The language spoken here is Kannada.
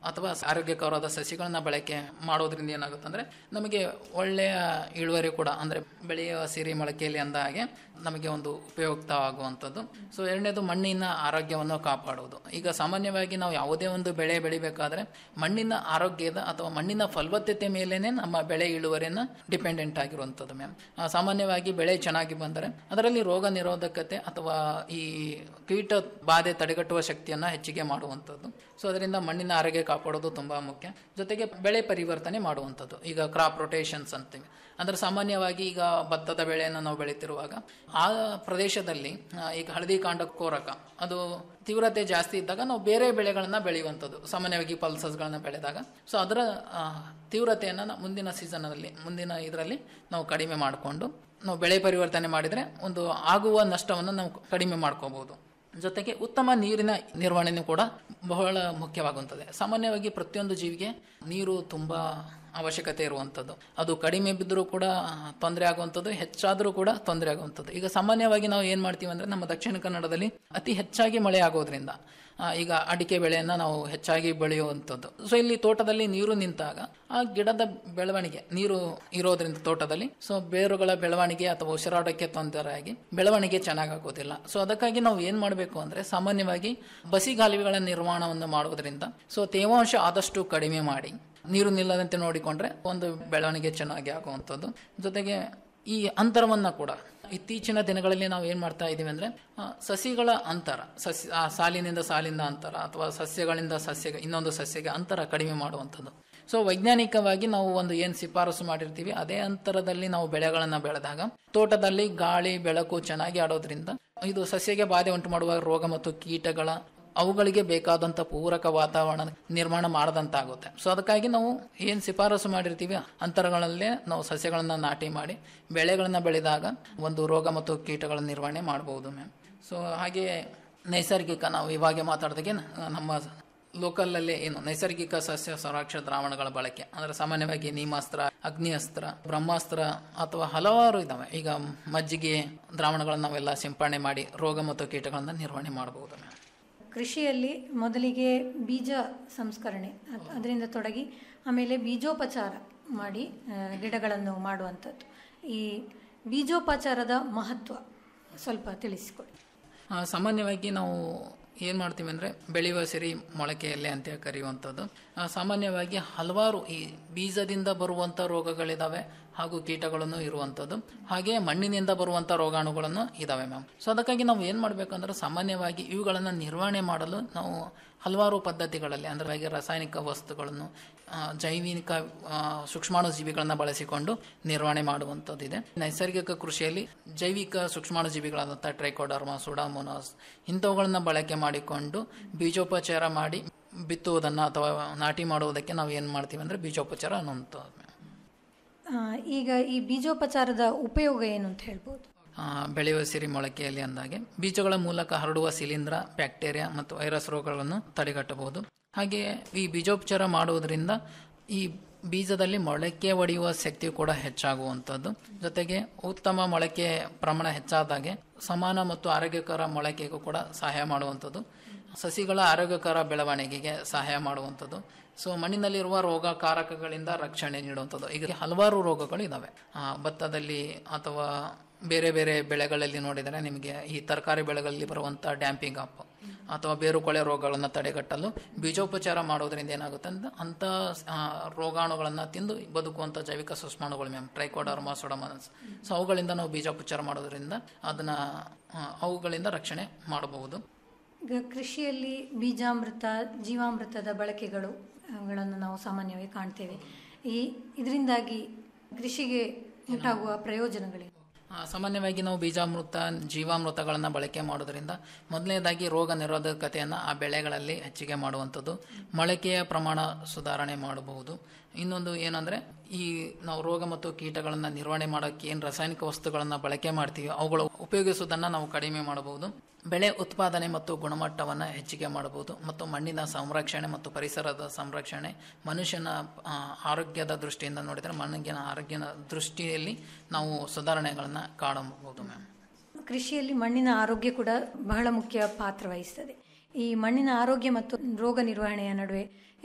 ಅಥವಾ ಆರೋಗ್ಯಕರವಾದ ಸಸಿಗಳನ್ನ ಬಳಕೆ ಮಾಡೋದ್ರಿಂದ ಏನಾಗುತ್ತೆ ಅಂದ್ರೆ ನಮಗೆ ಒಳ್ಳೆಯ ಇಳುವರಿ ಕೂಡ ಅಂದ್ರೆ ಬೆಳೆಯುವ ಸಿರಿ ಮೊಳಕೆಯಲ್ಲಿ ಅಂದ ಹಾಗೆ ನಮಗೆ ಒಂದು ಉಪಯುಕ್ತವಾಗುವಂಥದ್ದು ಸೊ ಎರಡನೇದು ಮಣ್ಣಿನ ಆರೋಗ್ಯವನ್ನು ಕಾಪಾಡುವುದು ಈಗ ಸಾಮಾನ್ಯವಾಗಿ ನಾವು ಯಾವುದೇ ಒಂದು ಬೆಳೆ ಬೆಳಿಬೇಕಾದ್ರೆ ಮಣ್ಣಿನ ಆರೋಗ್ಯದ ಅಥವಾ ಮಣ್ಣಿನ ಫಲವತ್ತತೆ ಮೇಲೇನೆ ನಮ್ಮ ಬೆಳೆ ಇಳುವರಿನ ಡಿಪೆಂಡೆಂಟ್ ಆಗಿರುವಂಥದ್ದು ಮ್ಯಾಮ್ ಸಾಮಾನ್ಯವಾಗಿ ಬೆಳೆ ಚೆನ್ನಾಗಿ ಬಂದರೆ ಅದರಲ್ಲಿ ರೋಗ ನಿರೋಧಕತೆ ಅಥವಾ ಈ ಕೀಟ ಬಾಧೆ ತಡೆಗಟ್ಟುವ ಶಕ್ತಿಯನ್ನ ಹೆಚ್ಚಿಗೆ ಮಾಡುವಂಥದ್ದು ಸೊ ಅದರಿಂದ ಮಣ್ಣಿನ ಆರೋಗ್ಯ ಕಾಪಾಡೋದು ತುಂಬಾ ಮುಖ್ಯ ಜೊತೆಗೆ ಬೆಳೆ ಪರಿವರ್ತನೆ ಮಾಡುವಂಥದ್ದು ಈಗ ಕ್ರಾಪ್ ರೊಟೇಷನ್ಸ್ ಅಂತೀವಿ ಅಂದ್ರೆ ಸಾಮಾನ್ಯವಾಗಿ ಈಗ ಭತ್ತದ ಬೆಳೆಯನ್ನು ನಾವು ಬೆಳೀತಿರುವಾಗ ಆ ಪ್ರದೇಶದಲ್ಲಿ ಆ, ಈಗ ಹಳದಿ ಕಾಂಡ ಕೋರಕ ಅದು ತೀವ್ರತೆ ಜಾಸ್ತಿ ಇದ್ದಾಗ ನಾವು ಬೇರೆ ಬೆಳೆಗಳನ್ನ ಬೆಳೆಯುವಂಥದ್ದು ಸಾಮಾನ್ಯವಾಗಿ ಪಲ್ಸಸ್ಗಳನ್ನ ಬೆಳೆದಾಗ ಸೊ ಅದರ ಆ, ತೀವ್ರತೆಯನ್ನು ನಾವು ಮುಂದಿನ ಸೀಸನಲ್ಲಿ ಮುಂದಿನ ಇದರಲ್ಲಿ ನಾವು ಕಡಿಮೆ ಮಾಡಿಕೊಂಡು ನಾವು ಬೆಳೆ ಪರಿವರ್ತನೆ ಮಾಡಿದರೆ ಒಂದು ಆಗುವ ನಷ್ಟವನ್ನು ನಾವು ಕಡಿಮೆ ಮಾಡ್ಕೋಬಹುದು ಜೊತೆಗೆ ಉತ್ತಮ ನೀರಿನ ನಿರ್ವಹಣೆಯೂ ಕೂಡ ಬಹಳ ಮುಖ್ಯವಾಗುತ್ತದೆ ಸಾಮಾನ್ಯವಾಗಿ ಪ್ರತಿಯೊಂದು ಜೀವಿಗೆ ನೀರು ತುಂಬಾ ಅವಶ್ಯಕತೆ ಇರುವಂಥದ್ದು ಅದು ಕಡಿಮೆ ಬಿದ್ದರೂ ಕೂಡ ತೊಂದರೆ ಆಗುವಂಥದ್ದು ಹೆಚ್ಚಾದರೂ ಕೂಡ ತೊಂದರೆ ಆಗುವಂಥದ್ದು ಈಗ ಸಾಮಾನ್ಯವಾಗಿ ನಾವು ಏನು ಮಾಡ್ತೀವಿ ಅಂದರೆ ನಮ್ಮ ದಕ್ಷಿಣ ಕನ್ನಡದಲ್ಲಿ ಅತಿ ಹೆಚ್ಚಾಗಿ ಮಳೆ ಆಗೋದ್ರಿಂದ ಆ, ಈಗ ಅಡಿಕೆ ಬೆಳೆಯನ್ನು ನಾವು ಹೆಚ್ಚಾಗಿ ಬೆಳೆಯುವಂಥದ್ದು ಸೊ ಇಲ್ಲಿ ತೋಟದಲ್ಲಿ ನೀರು ನಿಂತಾಗ ಆ ಗಿಡದ ಬೆಳವಣಿಗೆ ನೀರು ಇರೋದ್ರಿಂದ ತೋಟದಲ್ಲಿ ಸೊ ಬೇರುಗಳ ಬೆಳವಣಿಗೆ ಅಥವಾ ಉಸಿರಾಟಕ್ಕೆ ತೊಂದರೆ ಆಗಿ ಬೆಳವಣಿಗೆ ಚೆನ್ನಾಗಾಗೋದಿಲ್ಲ ಸೊ ಅದಕ್ಕಾಗಿ ನಾವು ಏನು ಮಾಡಬೇಕು ಅಂದರೆ ಸಾಮಾನ್ಯವಾಗಿ ಬಸಿಗಾಲುವೆಗಳ ನಿರ್ಮಾಣವನ್ನು ಮಾಡೋದ್ರಿಂದ ಸೊ ತೇವಾಂಶ ಆದಷ್ಟು ಕಡಿಮೆ ಮಾಡಿ ನೀರು ನಿಲ್ಲದಂತೆ ನೋಡಿಕೊಂಡ್ರೆ ಒಂದು ಬೆಳವಣಿಗೆ ಚೆನ್ನಾಗಿ ಆಗುವಂಥದ್ದು ಜೊತೆಗೆ ಈ ಅಂತರವನ್ನು ಕೂಡ ಇತ್ತೀಚಿನ ದಿನಗಳಲ್ಲಿ ನಾವು ಏನು ಮಾಡ್ತಾ ಇದ್ದೀವಿ ಅಂದರೆ ಸಸಿಗಳ ಅಂತರ ಸಸ್ಯ ಆ ಸಾಲಿನಿಂದ ಸಾಲಿನ ಅಂತರ ಅಥವಾ ಸಸ್ಯಗಳಿಂದ ಸಸ್ಯಗೆ ಇನ್ನೊಂದು ಸಸ್ಯಗೆ ಅಂತರ ಕಡಿಮೆ ಮಾಡುವಂಥದ್ದು ಸೊ ವೈಜ್ಞಾನಿಕವಾಗಿ ನಾವು ಒಂದು ಏನು ಶಿಫಾರಸು ಮಾಡಿರ್ತೀವಿ ಅದೇ ಅಂತರದಲ್ಲಿ ನಾವು ಬೆಳೆಗಳನ್ನು ಬೆಳೆದಾಗ ತೋಟದಲ್ಲಿ ಗಾಳಿ ಬೆಳಕು ಚೆನ್ನಾಗಿ ಆಡೋದ್ರಿಂದ ಇದು ಸಸ್ಯಗೆ ಬಾಧೆ ಉಂಟು ಮಾಡುವ ರೋಗ ಮತ್ತು ಕೀಟಗಳ ಅವುಗಳಿಗೆ ಬೇಕಾದಂಥ ಪೂರಕ ವಾತಾವರಣ ನಿರ್ಮಾಣ ಮಾಡದಂತಾಗುತ್ತೆ ಸೊ ಅದಕ್ಕಾಗಿ ನಾವು ಏನು ಶಿಫಾರಸು ಮಾಡಿರ್ತೀವಿ ಅಂತರಗಳಲ್ಲೇ ನಾವು ಸಸ್ಯಗಳನ್ನು ನಾಟಿ ಮಾಡಿ ಬೆಳೆಗಳನ್ನು ಬೆಳೆದಾಗ ಒಂದು ರೋಗ ಮತ್ತು ಕೀಟಗಳ ನಿರ್ವಹಣೆ ಮಾಡಬಹುದು ಮ್ಯಾಮ್ ಸೊ ಹಾಗೆ ನೈಸರ್ಗಿಕ ನಾವು ಇವಾಗೆ ಮಾತಾಡಿದಾಗೆ ನಮ್ಮ ಲೋಕಲಲ್ಲಿ ಏನು ನೈಸರ್ಗಿಕ ಸಸ್ಯ ಸಂರಕ್ಷಣಾ ದ್ರಾವಣಗಳ ಬಳಕೆ ಅಂದರೆ ಸಾಮಾನ್ಯವಾಗಿ ನೀಮಾಸ್ತ್ರ ಅಗ್ನಿಅಸ್ತ್ರ ಬ್ರಹ್ಮಾಸ್ತ್ರ ಅಥವಾ ಹಲವಾರು ಇದಾವೆ ಈಗ ಮಜ್ಜಿಗೆ ದ್ರಾವಣಗಳನ್ನು ನಾವೆಲ್ಲ ಸಿಂಪಡಣೆ ಮಾಡಿ ರೋಗ ಮತ್ತು ಕೀಟಗಳನ್ನು ನಿರ್ವಹಣೆ ಮಾಡಬಹುದು ಮ್ಯಾಮ್ ಕೃಷಿಯಲ್ಲಿ ಮೊದಲಿಗೆ ಬೀಜ ಸಂಸ್ಕರಣೆ ಅದ್- ಅದರಿಂದ ತೊಡಗಿ ಆಮೇಲೆ ಬೀಜೋಪಚಾರ ಮಾಡಿ ಆ, ಗಿಡಗಳನ್ನು ಮಾಡುವಂಥದ್ದು ಈ ಬೀಜೋಪಚಾರದ ಮಹತ್ವ ಸ್ವಲ್ಪ ತಿಳಿಸಿಕೊಡಿ ಆ, ಸಾಮಾನ್ಯವಾಗಿ ನಾವು ಏನು ಮಾಡ್ತೀವಿ ಅಂದರೆ ಬೆಳೆಯುವ ಸಿರಿ ಮೊಳಕೆ ಎಲೆ ಅಂತ ಕರೆಯುವಂಥದ್ದು ಆ, ಸಾಮಾನ್ಯವಾಗಿ ಹಲವಾರು ಈ ಬೀಜದಿಂದ ಬರುವಂಥ ರೋಗಗಳಿದ್ದಾವೆ ಹಾಗೂ ಕೀಟಗಳನ್ನು ಇರುವಂಥದ್ದು ಹಾಗೆ ಮಣ್ಣಿನಿಂದ ಬರುವಂಥ ರೋಗಾಣುಗಳನ್ನು ಇದ್ದಾವೆ ಮ್ಯಾಮ್ ಸೊ ಅದಕ್ಕಾಗಿ ನಾವು ಏನು ಮಾಡಬೇಕಂದ್ರೆ ಸಾಮಾನ್ಯವಾಗಿ ಇವುಗಳನ್ನು ನಿರ್ವಹಣೆ ಮಾಡಲು ನಾವು ಹಲವಾರು ಪದ್ಧತಿಗಳಲ್ಲಿ ಅಂದರೆ ಹಾಗೆ ರಾಸಾಯನಿಕ ವಸ್ತುಗಳನ್ನು ಆ, ಜೈವಿಕ ಆ, ಸೂಕ್ಷ್ಮಾಣು ಜೀವಿಗಳನ್ನು ಬಳಸಿಕೊಂಡು ನಿರ್ವಹಣೆ ಮಾಡುವಂಥದ್ದಿದೆ ನೈಸರ್ಗಿಕ ಕೃಷಿಯಲ್ಲಿ ಜೈವಿಕ ಸೂಕ್ಷ್ಮಾಣು ಜೀವಿಗಳಾದಂಥ ಟ್ರೈಕೋಡರ್ಮ ಸುಡಾಮೋನಾಸ್ ಇಂಥವುಗಳನ್ನ ಬಳಕೆ ಮಾಡಿಕೊಂಡು ಬೀಜೋಪಚಾರ ಮಾಡಿ ಬಿತ್ತುವುದನ್ನು ಅಥವಾ ನಾಟಿ ಮಾಡುವುದಕ್ಕೆ ನಾವು ಏನು ಮಾಡ್ತೀವಿ ಅಂದರೆ ಬೀಜೋಪಚಾರ ಅನ್ನುವಂಥದ್ದು ಆ, ಈಗ ಈ ಬೀಜೋಪಚಾರದ ಉಪಯೋಗ ಏನು ಅಂತ ಹೇಳ್ಬೋದು ಆ, ಬೆಳೆಯುವ ಸಿರಿ ಮೊಳಕೆಯಲ್ಲಿ ಅಂದಾಗೆ ಬೀಜಗಳ ಮೂಲಕ ಹರಡುವ ಶಿಲೀಂಧ್ರ ಬ್ಯಾಕ್ಟೀರಿಯಾ ಮತ್ತು ವೈರಸ್ ರೋಗಗಳನ್ನು ತಡೆಗಟ್ಟಬಹುದು ಹಾಗೆ ಈ ಬೀಜೋಪಚಾರ ಮಾಡುವುದರಿಂದ ಈ ಬೀಜದಲ್ಲಿ ಮೊಳಕೆ ಒಡೆಯುವ ಶಕ್ತಿ ಕೂಡ ಹೆಚ್ಚಾಗುವಂಥದ್ದು ಜೊತೆಗೆ ಉತ್ತಮ ಮೊಳಕೆ ಪ್ರಮಾಣ ಹೆಚ್ಚಾದಾಗೆ ಸಮಾನ ಮತ್ತು ಆರೋಗ್ಯಕರ ಮೊಳಕೆಗೂ ಕೂಡ ಸಹಾಯ ಮಾಡುವಂಥದ್ದು ಸಸಿಗಳ ಆರೋಗ್ಯಕರ ಬೆಳವಣಿಗೆಗೆ ಸಹಾಯ ಮಾಡುವಂಥದ್ದು ಸೊ ಮಣ್ಣಿನಲ್ಲಿರುವ ರೋಗಕಾರಕಗಳಿಂದ ರಕ್ಷಣೆ ನೀಡುವಂಥದ್ದು ಈಗ ಹಲವಾರು ರೋಗಗಳು ಇದ್ದಾವೆ ಆ, ಭತ್ತದಲ್ಲಿ ಅಥವಾ ಬೇರೆ ಬೇರೆ ಬೆಳೆಗಳಲ್ಲಿ ನೋಡಿದರೆ ನಿಮಗೆ ಈ ತರಕಾರಿ ಬೆಳೆಗಳಲ್ಲಿ ಬರುವಂಥ ಡ್ಯಾಂಪಿಂಗ್ ಅಪ್ ಅಥವಾ ಬೇರುಕೊಳೆ ರೋಗಗಳನ್ನು ತಡೆಗಟ್ಟಲು ಬೀಜೋಪಚಾರ ಮಾಡೋದ್ರಿಂದ ಏನಾಗುತ್ತೆ ಅಂದ್ರೆ ಅಂಥ ಆ, ರೋಗಾಣುಗಳನ್ನು ತಿಂದು ಬದುಕುವಂಥ ಜೈವಿಕ ಸೂಕ್ಷ್ಮಾಣುಗಳು ಮ್ಯಾಮ್ ಟ್ರೈಕೋಡರ್ಮಾ ಸೊಡಮನಸ್ ಸೊ ಅವುಗಳಿಂದ ನಾವು ಬೀಜೋಪಚಾರ ಮಾಡೋದ್ರಿಂದ ಅದನ್ನ ಆ, ಅವುಗಳಿಂದ ರಕ್ಷಣೆ ಮಾಡಬಹುದು ಈಗ ಕೃಷಿಯಲ್ಲಿ ಬೀಜಾಮೃತ ಜೀವಾಮೃತದ ಬಳಕೆಗಳು ಗಳನ್ನು ನಾವು ಸಾಮಾನ್ಯವಾಗಿ ಕಾಣ್ತೇವೆ ಈ ಇದರಿಂದಾಗಿ ಕೃಷಿಗೆ ಉಂಟಾಗುವ ಪ್ರಯೋಜನಗಳೇನು ಆ, ಸಾಮಾನ್ಯವಾಗಿ ನಾವು ಬೀಜಾಮೃತ ಜೀವಾಮೃತಗಳನ್ನು ಬಳಕೆ ಮಾಡೋದ್ರಿಂದ ಮೊದಲನೇದಾಗಿ ರೋಗ ನಿರೋಧಕತೆಯನ್ನು ಆ ಬೆಳೆಗಳಲ್ಲಿ ಹೆಚ್ಚಿಗೆ ಮಾಡುವಂಥದ್ದು ಮೊಳಕೆಯ ಪ್ರಮಾಣ ಸುಧಾರಣೆ ಮಾಡಬಹುದು ಇನ್ನೊಂದು ಏನಂದರೆ ಈ ನಾವು ರೋಗ ಮತ್ತು ಕೀಟಗಳನ್ನು ನಿರ್ವಹಣೆ ಮಾಡೋಕ್ಕೆ ಏನು ರಾಸಾಯನಿಕ ವಸ್ತುಗಳನ್ನು ಬಳಕೆ ಮಾಡ್ತೀವಿ ಅವುಗಳು ಉಪಯೋಗಿಸುವುದನ್ನು ನಾವು ಕಡಿಮೆ ಮಾಡಬಹುದು ಬೆಳೆ ಉತ್ಪಾದನೆ ಮತ್ತು ಗುಣಮಟ್ಟವನ್ನು ಹೆಚ್ಚಿಗೆ ಮಾಡಬಹುದು ಮತ್ತು ಮಣ್ಣಿನ ಸಂರಕ್ಷಣೆ ಮತ್ತು ಪರಿಸರದ ಸಂರಕ್ಷಣೆ ಮನುಷ್ಯನ ಆ, ಆರೋಗ್ಯದ ದೃಷ್ಟಿಯಿಂದ ನೋಡಿದರೆ ಮಣ್ಣಿನ ಆರೋಗ್ಯದ ದೃಷ್ಟಿಯಲ್ಲಿ ನಾವು ಸುಧಾರಣೆಗಳನ್ನು ಕಾಣಬಹುದು ಮ್ಯಾಮ್ ಕೃಷಿಯಲ್ಲಿ ಮಣ್ಣಿನ ಆರೋಗ್ಯ ಕೂಡ ಬಹಳ ಮುಖ್ಯ ಪಾತ್ರ ವಹಿಸ್ತದೆ ಈ ಮಣ್ಣಿನ ಆರೋಗ್ಯ ಮತ್ತು ರೋಗ ನಿರ್ವಹಣೆಯ ನಡುವೆ